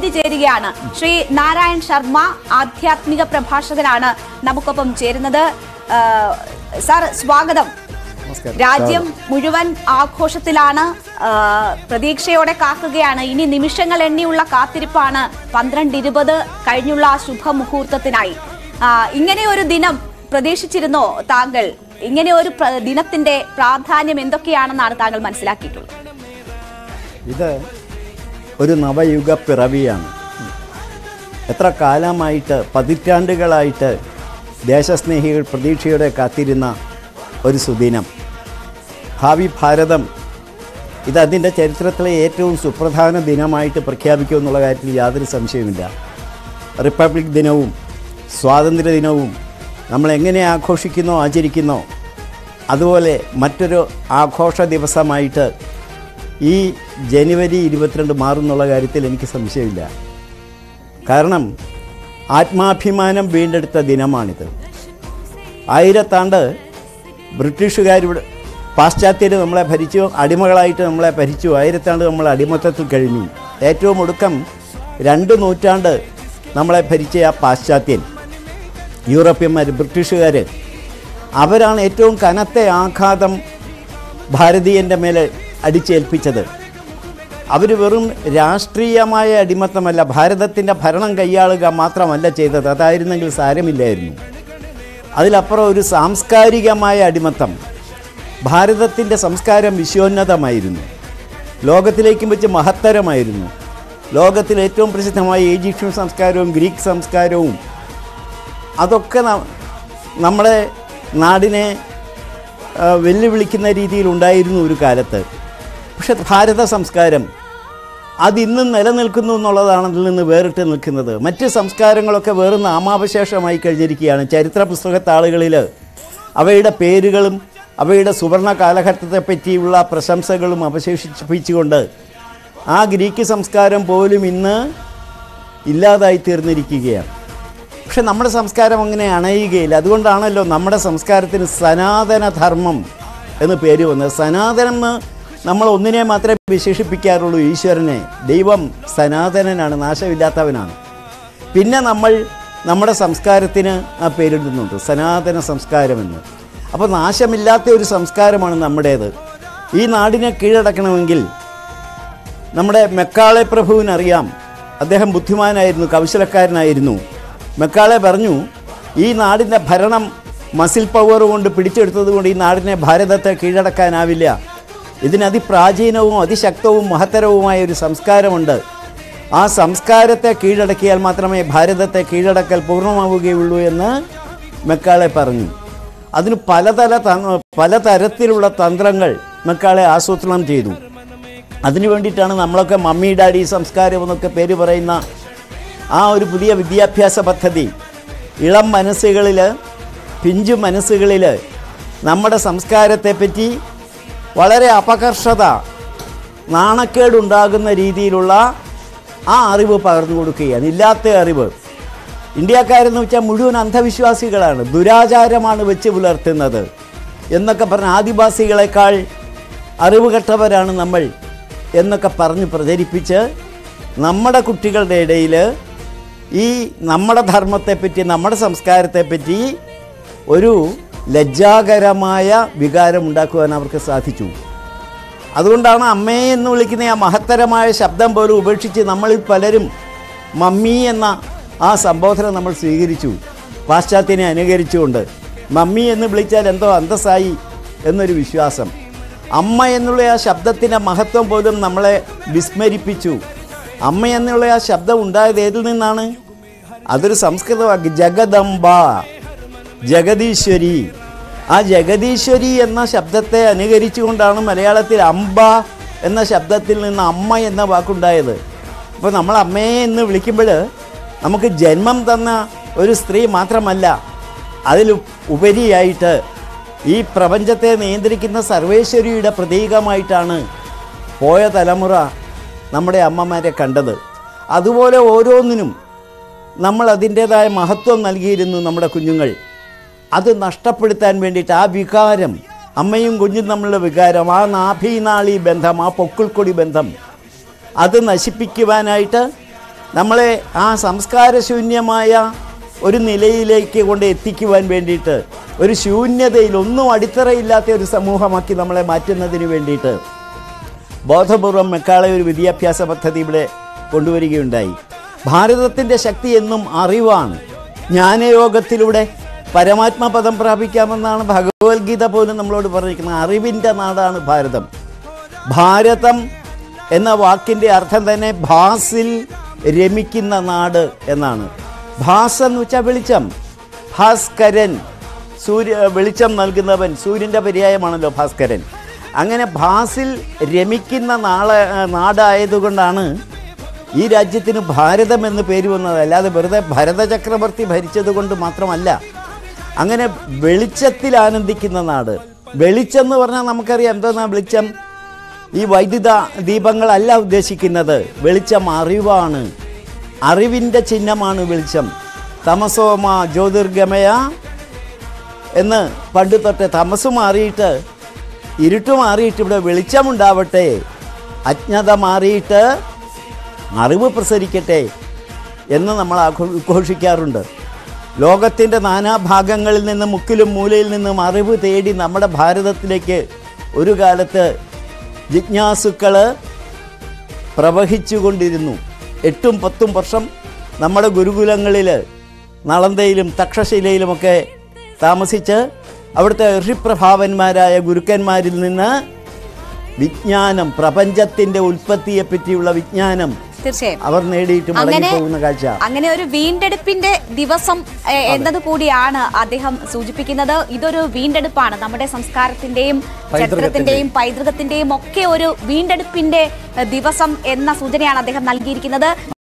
അതിഥി ചേരുകയാണ് ശ്രീ നാരായൺ ശർമ്മ ആധ്യാത്മിക പ്രഭാഷകനാണ് നമുക്കൊപ്പം ചേരുന്നത് ആ, സാർ സ്വാഗതം നമസ്കാരം രാജ്യം മുഴുവൻ ആഘോഷത്തിലാണ് ആ, പ്രതീക്ഷയോടെ കാക്കുകയാണ് ഇനി നിമിഷങ്ങൾ എണ്ണിയുള്ള കാത്തിരിപ്പാണ് പന്ത്രണ്ട് ഇരുപത് കഴിഞ്ഞുള്ള ആ ശുഭമുഹൂർത്തത്തിനായി ആ, ഇങ്ങനെ ഒരു ദിനം പ്രതീക്ഷിച്ചിരുന്നോ താങ്കൾ ഇങ്ങനെ ഒരു പ്ര- ദിനത്തിന്റെ പ്രാധാന്യം എന്തൊക്കെയാണെന്നാണ് താങ്കൾ മനസ്സിലാക്കിയിട്ടുള്ളത് ഇത് ഒരു നവയുഗ പിറവിയാണ് എത്ര കാലമായിട്ട് പതിറ്റാണ്ടുകളായിട്ട് ദേശസ്നേഹികൾ പ്രതീക്ഷയോടെ കാത്തിരുന്ന ഒരു സുദിനം ഭാവി ഭാരതം ഇത് അതിൻ്റെ ചരിത്രത്തിലെ ഏറ്റവും സുപ്രധാന ദിനമായിട്ട് പ്രഖ്യാപിക്കുമെന്നുള്ള കാര്യത്തിൽ യാതൊരു സംശയവുമില്ല റിപ്പബ്ലിക് ദിനവും സ്വാതന്ത്ര്യ ദിനവും നമ്മൾ എങ്ങനെ ആഘോഷിക്കുന്നോ ആചരിക്കുന്നോ അതുപോലെ മറ്റൊരു ആഘോഷ ദിവസമായിട്ട് ഈ ജനുവരി ഇരുപത്തിരണ്ട് മാറുന്നുള്ള കാര്യത്തിൽ എനിക്ക് സംശയമില്ല കാരണം ആത്മാഭിമാനം വീണ്ടെടുത്ത ദിനമാണിത് ആയിരത്താണ്ട് ബ്രിട്ടീഷുകാരിവിടെ പാശ്ചാത്യർ നമ്മളെ ഭരിച്ചു അടിമകളായിട്ട് നമ്മളെ ഭരിച്ചു ആയിരത്താണ്ട് നമ്മൾ അടിമത്തത്തിൽ കഴിഞ്ഞു ഏറ്റവും ഒടുക്കം രണ്ട് നൂറ്റാണ്ട് നമ്മളെ ഭരിച്ച ആ പാശ്ചാത്യൻ യൂറോപ്യന്മാർ ബ്രിട്ടീഷുകാർ അവരാണ് ഏറ്റവും കനത്ത ആഘാതം ഭാരതീയൻ്റെ മേലെ അടിച്ചേൽപ്പിച്ചത് അവർ വെറും രാഷ്ട്രീയമായ അടിമത്തമല്ല ഭാരതത്തിൻ്റെ ഭരണം കൈയാളുക മാത്രമല്ല ചെയ്തത് അതായിരുന്നെങ്കിൽ സാരമില്ലായിരുന്നു അതിലപ്പുറം ഒരു സാംസ്കാരികമായ അടിമത്തം ഭാരതത്തിൻ്റെ സംസ്കാരം വിശ്വോന്നതമായിരുന്നു ലോകത്തിലേക്കും വെച്ച് മഹത്തരമായിരുന്നു ലോകത്തിൽ ഏറ്റവും പ്രസിദ്ധമായ ഈജിപ്ഷ്യൻ സംസ്കാരവും ഗ്രീക്ക് സംസ്കാരവും അതൊക്കെ ന- നമ്മുടെ നാടിനെ ആ, വെല്ലുവിളിക്കുന്ന രീതിയിൽ ഉണ്ടായിരുന്നു ഒരു കാലത്ത് പക്ഷെ ഭാരത സംസ്കാരം അതിന്നും നിലനിൽക്കുന്നു എന്നുള്ളതാണ് അതിൽ നിന്ന് വേറിട്ട് നിൽക്കുന്നത് മറ്റ് സംസ്കാരങ്ങളൊക്കെ വേറെ നാമാവശേഷമായി കഴിഞ്ഞിരിക്കുകയാണ് ചരിത്ര പുസ്തകത്താളുകളിൽ അവയുടെ പേരുകളും അവയുടെ സുവർണ കാലഘട്ടത്തെ പറ്റിയുള്ള പ്രശംസകളും അവശേഷിപ്പിച്ചുകൊണ്ട് ആ ഗ്രീക്ക് സംസ്കാരം പോലും ഇന്ന് ഇല്ലാതായി തീർന്നിരിക്കുകയാണ് പക്ഷെ നമ്മുടെ സംസ്കാരം അങ്ങനെ അണയുകയില്ല അതുകൊണ്ടാണല്ലോ നമ്മുടെ സംസ്കാരത്തിന് സനാതന ധർമ്മം എന്ന് പേര് വന്നത് സനാതനം എന്ന് നമ്മൾ ഒന്നിനെ മാത്രമേ വിശേഷിപ്പിക്കാറുള്ളൂ ഈശ്വരനെ ദൈവം സനാതനനാണ് നാശമില്ലാത്തവനാണ് പിന്നെ നമ്മൾ നമ്മുടെ സംസ്കാരത്തിന് ആ പേരിടുന്നുണ്ട് സനാതന സംസ്കാരമെന്ന് അപ്പോൾ നാശമില്ലാത്ത ഒരു സംസ്കാരമാണ് നമ്മുടേത് ഈ നാടിനെ കീഴടക്കണമെങ്കിൽ നമ്മുടെ മെക്കാളെ പ്രഭുവിനറിയാം അദ്ദേഹം ബുദ്ധിമാനായിരുന്നു കൗശലക്കാരനായിരുന്നു മെക്കാളെ പറഞ്ഞു ഈ നാടിൻ്റെ ഭരണം മസിൽ പവർ കൊണ്ട് പിടിച്ചെടുത്തത് കൊണ്ട് ഈ നാടിനെ ഭാരതത്തെ കീഴടക്കാനാവില്ല ഇതിന് അതിപ്രാചീനവും അതിശക്തവും മഹത്തരവുമായ ഒരു സംസ്കാരമുണ്ട് ആ സംസ്കാരത്തെ കീഴടക്കിയാൽ മാത്രമേ ഭാരതത്തെ കീഴടക്കൽ പൂർണ്ണമാവുകയുള്ളൂ എന്ന് മെക്കാളെ പറഞ്ഞു അതിന് പലതല ത- പലതരത്തിലുള്ള തന്ത്രങ്ങൾ മെക്കാളെ ആസൂത്രണം ചെയ്തു അതിനു വേണ്ടിയിട്ടാണ് നമ്മളൊക്കെ മമ്മി ഡാഡി സംസ്കാരം എന്നൊക്കെ പേര് പറയുന്ന ആ ഒരു പുതിയ വിദ്യാഭ്യാസ പദ്ധതി ഇളം മനസ്സുകളിൽ പിഞ്ചു മനസ്സുകളിൽ നമ്മുടെ സംസ്കാരത്തെപ്പറ്റി വളരെ അപകർഷത നാണക്കേടുണ്ടാകുന്ന രീതിയിലുള്ള ആ അറിവ് പകർന്നു കൊടുക്കുകയാണ് ഇല്ലാത്ത അറിവ് ഇന്ത്യക്കാരെന്ന് വെച്ചാൽ മുഴുവൻ അന്ധവിശ്വാസികളാണ് ദുരാചാരമാണ് വെച്ച് പുലർത്തുന്നത് എന്നൊക്കെ പറഞ്ഞ ആദിവാസികളെക്കാൾ അറിവ് കെട്ടവരാണ് നമ്മൾ എന്നൊക്കെ പറഞ്ഞ് പ്രചരിപ്പിച്ച് നമ്മുടെ കുട്ടികളുടെ ഇടയിൽ ഈ നമ്മുടെ ധർമ്മത്തെപ്പറ്റി നമ്മുടെ സംസ്കാരത്തെപ്പറ്റി ഒരു ലജ്ജാകരമായ വികാരം ഉണ്ടാക്കുവാൻ അവർക്ക് സാധിച്ചു അതുകൊണ്ടാണ് അമ്മയെ എന്ന് വിളിക്കുന്ന ആ മഹത്തരമായ ശബ്ദം പോലും ഉപേക്ഷിച്ച് നമ്മളിൽ പലരും മമ്മി എന്ന ആ സംബോധന നമ്മൾ സ്വീകരിച്ചു പാശ്ചാത്യനെ അനുകരിച്ചുകൊണ്ട് മമ്മി എന്ന് വിളിച്ചാൽ എന്തോ അന്തസ്സായി എന്നൊരു വിശ്വാസം അമ്മ എന്നുള്ള ആ ശബ്ദത്തിൻ്റെ മഹത്വം പോലും നമ്മളെ വിസ്മരിപ്പിച്ചു അമ്മ എന്നുള്ള ആ ശബ്ദം ഉണ്ടായത് ഏതിൽ നിന്നാണ് അതൊരു സംസ്കൃത വാക്ക് ജഗദംബ ജഗദീശ്വരി ആ ജഗദീശ്വരി എന്ന ശബ്ദത്തെ അനുകരിച്ചുകൊണ്ടാണ് മലയാളത്തിൽ അമ്പ എന്ന ശബ്ദത്തിൽ നിന്ന് അമ്മ എന്ന വാക്കുണ്ടായത് അപ്പോൾ നമ്മൾ അമ്മയെ എന്ന് വിളിക്കുമ്പോൾ നമുക്ക് ജന്മം തന്ന ഒരു സ്ത്രീ മാത്രമല്ല അതിൽ ഉപരിയായിട്ട് ഈ പ്രപഞ്ചത്തെ നിയന്ത്രിക്കുന്ന സർവേശ്വരിയുടെ പ്രതീകമായിട്ടാണ് പോയ തലമുറ നമ്മുടെ അമ്മമാരെ കണ്ടത് അതുപോലെ ഓരോന്നിനും നമ്മൾ അതിൻ്റേതായ മഹത്വം നൽകിയിരുന്നു നമ്മുടെ കുഞ്ഞുങ്ങൾ അത് നഷ്ടപ്പെടുത്താൻ വേണ്ടിയിട്ട് ആ വികാരം അമ്മയും കുഞ്ഞും തമ്മിലുള്ള വികാരം ആ നാഭീനാളി ബന്ധം ആ പൊക്കിൾക്കൊടി ബന്ധം അത് നശിപ്പിക്കുവാനായിട്ട് നമ്മളെ ആ സംസ്കാരശൂന്യമായ ഒരു നിലയിലേക്ക് കൊണ്ട് എത്തിക്കുവാൻ വേണ്ടിയിട്ട് ഒരു ശൂന്യതയിൽ ഒന്നും അടിത്തറയില്ലാത്ത ഒരു സമൂഹമാക്കി നമ്മളെ മാറ്റുന്നതിന് വേണ്ടിയിട്ട് ബോധപൂർവം മെക്കാളെ ഒരു വിദ്യാഭ്യാസ പദ്ധതി ഇവിടെ കൊണ്ടുവരികയുണ്ടായി ഭാരതത്തിൻ്റെ ശക്തി എന്നും അറിവാണ് ജ്ഞാനയോഗത്തിലൂടെ പരമാത്മ പദം പ്രാപിക്കാമെന്നാണ് ഭഗവത്ഗീത പോലും നമ്മളോട് പറഞ്ഞിരിക്കുന്നത് അറിവിൻ്റെ നാടാണ് ഭാരതം ഭാരതം എന്ന വാക്കിൻ്റെ അർത്ഥം തന്നെ ഭാസിൽ രമിക്കുന്ന നാട് എന്നാണ് ഭാസ് എന്ന് വെച്ചാൽ വെളിച്ചം ഭാസ്കരൻ സൂര്യ വെളിച്ചം നൽകുന്നവൻ സൂര്യൻ്റെ പര്യായമാണല്ലോ ഭാസ്കരൻ അങ്ങനെ ഭാസിൽ രമിക്കുന്ന നാളെ നാടായതുകൊണ്ടാണ് ഈ രാജ്യത്തിന് ഭാരതം എന്ന് പേര് വന്നത് അല്ലാതെ വെറുതെ ഭരത ചക്രവർത്തി ഭരിച്ചത് കൊണ്ട് മാത്രമല്ല അങ്ങനെ വെളിച്ചത്തിൽ ആനന്ദിക്കുന്ന നാട് വെളിച്ചം എന്ന് പറഞ്ഞാൽ നമുക്കറിയാം എന്തോന്നാ വെളിച്ചം ഈ വൈദ്യുത ദീപങ്ങളല്ല ഉദ്ദേശിക്കുന്നത് വെളിച്ചം അറിവാണ് അറിവിൻ്റെ ചിഹ്നമാണ് വെളിച്ചം തമസോമ ജ്യോതിർഗമയ എന്ന് പണ്ട് തൊട്ട് തമസ് മാറിയിട്ട് ഇരുട്ട് മാറിയിട്ട് ഇവിടെ വെളിച്ചമുണ്ടാവട്ടെ അജ്ഞത മാറിയിട്ട് അറിവ് പ്രസരിക്കട്ടെ എന്ന് നമ്മൾ ആഘോ ഉദ്ഘോഷിക്കാറുണ്ട് ലോകത്തിൻ്റെ നാനാഭാഗങ്ങളിൽ നിന്നും മുക്കിലും മൂലയിൽ നിന്നും അറിവ് തേടി നമ്മുടെ ഭാരതത്തിലേക്ക് ഒരു കാലത്ത് ജിജ്ഞാസുക്കൾ പ്രവഹിച്ചുകൊണ്ടിരുന്നു എട്ടും പത്തും വർഷം നമ്മുടെ ഗുരുകുലങ്ങളിൽ നളന്തയിലും തക്ഷശിലയിലുമൊക്കെ താമസിച്ച് അവിടുത്തെ ഋഷിപ്രഭാവന്മാരായ ഗുരുക്കന്മാരിൽ നിന്ന് വിജ്ഞാനം പ്രപഞ്ചത്തിൻ്റെ ഉൽപ്പത്തിയെ പറ്റിയുള്ള വിജ്ഞാനം തീർച്ചയായും അവർ നേടിയിട്ട് അങ്ങനെ മടങ്ങിപ്പോകുന്ന കാഴ്ച അങ്ങനെ ഒരു വീണ്ടെടുപ്പിന്റെ ദിവസം എ, എന്നത് കൂടിയാണ് അദ്ദേഹം സൂചിപ്പിക്കുന്നത് ഇതൊരു വീണ്ടെടുപ്പാണ് നമ്മുടെ സംസ്കാരത്തിന്റെയും ചരിത്രത്തിന്റെയും പൈതൃകത്തിന്റെയും ഒക്കെ ഒരു വീണ്ടെടുപ്പിന്റെ എ, ദിവസം എന്ന സൂചനയാണ് അദ്ദേഹം നൽകിയിരിക്കുന്നത്